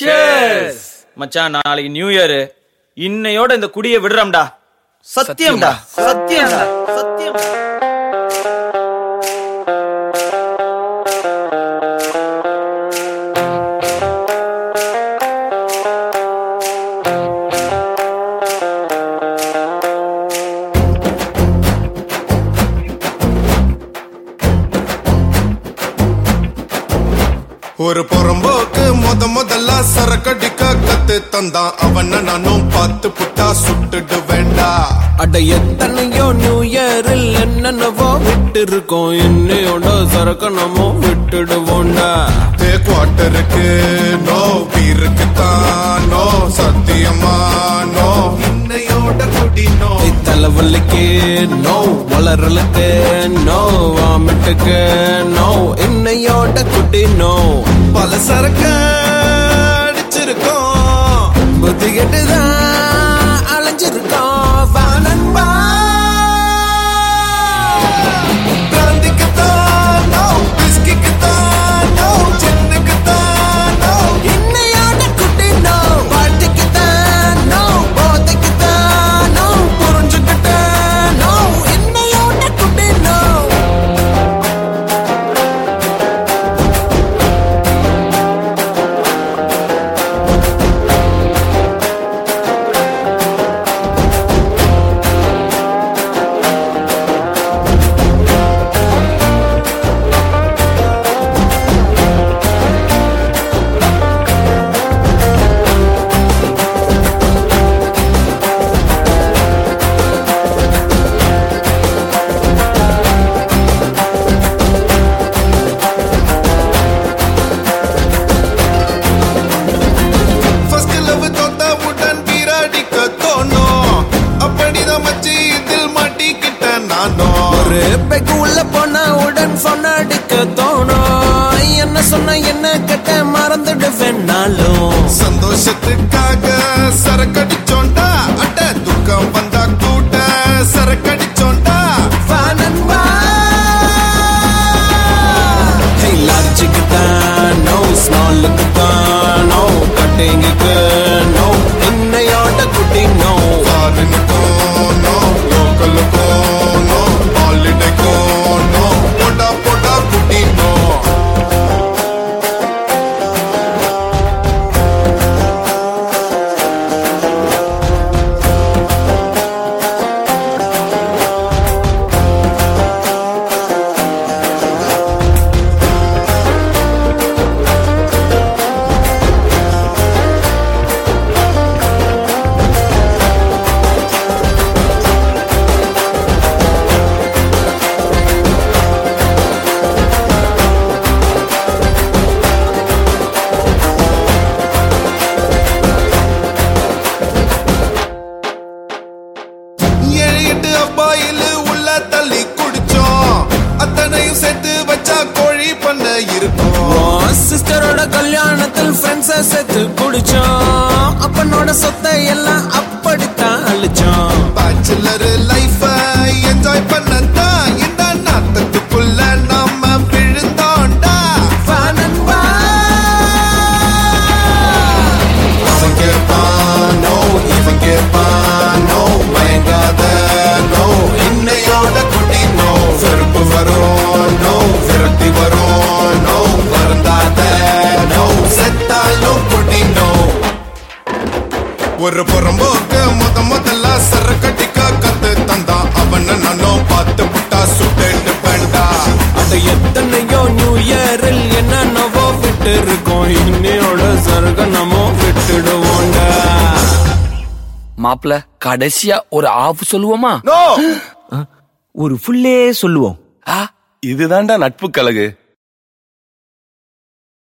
மச்சான் நாளைக்கு new year இன்னையோட இந்த குடியை விடுறோம்டா சத்தியம்டா சத்தியம்டா சத்தியம் ஒரு புறம்போக்கு முத முதல்ல சரக்கடிக்க கத்து தந்தான் அவன நானும் பார்த்து புட்டா சுட்டுடு வேண்டா அட எத்தனையோ நியூ இயரில் என்னென்னவோ விட்டு இருக்கோம் என்னையோட சரக்க நம்ம விட்டுடுவோண்டா தே குவார்டருக்கு நோ பீருக்கு தான் நோ சத்தியமா நோ இன்னையோட குடி நோ தலைவலிக்கு நோ வளரலுக்கு நோ வாமிட்டுக்கு நோ என்னையோட குட்டி நோ பல சரக்க அடிச்சிருக்கோம் புத்தி கெட்டுதான் அலைஞ்சிருக்கோம் வா நண்பா பிராந்திக்கு தான் நோ விஸ்கிக்கு தான் நோ ஜின்னுக்கு தான் நோ இன்னையோட குட்டி நோ பாட்டுக்கு தான் நோ போதைக்கு தான் நோ புரிஞ்சுக்கிட்ட நோ இன்னையோட குட்டி நோ ஃபர்ஸ்ட் லவ் தோத்தவுடன் வீராடிக்க தோணும் அப்படிதான் மச்சி இதில் மாட்டிக்கிட்ட நானும் ஒரு பெக்கு உள்ள போனா உடன் சொன்ன அடிக்க தோணும் என்ன சொன்ன என்ன கெட்ட மறந்துடுவேன் நாளும் சந்தோஷத்துக்காக சரக்கடிச்சோண்டா அட்ட துக்கம் வந்தா கூட சரக்கடிச்சோண்டா வா நண்பா Hey, லாட்ஜுக்கு தான் நோ ஸ்மாலுக்கு தான் நோ கட்டிங்குக்கு நோ என்னையோட குட்டி நோ ஃபாரினுக்கும் நோ லோக்கலுக்கும் நோ ஹாலிடேக்கும் நோ போடா போடா குட்டி நோ ஏழு எட்டு அப்பாயில் உள்ள தள்ளி குடிச்சோம் அத்தனையும் சேர்த்து வச்சா கோழி பண்ண இருக்கும் சிஸ்டரோட கல்யாணத்தில் ஃப்ரெண்ட்ஸ சேர்த்து குடிச்சோம் அப்பனோட சொத்தை எல்லாம் அப்படித்தான் அழிச்சோம் பேச்சுலர் லைஃப என்ஜாய் பண்ணத்தான் இந்த நாட்டத்துக்குள்ள நாம விழுந்தோண்டா வா நண்பா அவன் கேட்பான் நோ இவன் கேட்பான் நோ மயங்காத நோ இன்னையோட குட்டி நோ வெறுப்பு வரும் நோ விரட்டி வரும் நோ வருந்தாத நோ செத்தாலும் குட்டி நோ ஒரு புறம்போக்கு முத முதல்ல சரக்கடிக்க கத்து தந்தான் அவன நானும் பார்த்து புட்டா சுட்டு வேண்டா அட எத்தனையோ நியூ இயரில் என்னென்னவோ விட்டு இருக்கோம் இன்னையோட சருக நம்ம விட்டுடுவோண்டா மாப்பிள கடைசியா ஒரு ஆஃப் சொல்லுவோமா ஒரு ஃபுல்லே சொல்லுவோம் ஆ இதுதான்டா நட்பு கழகு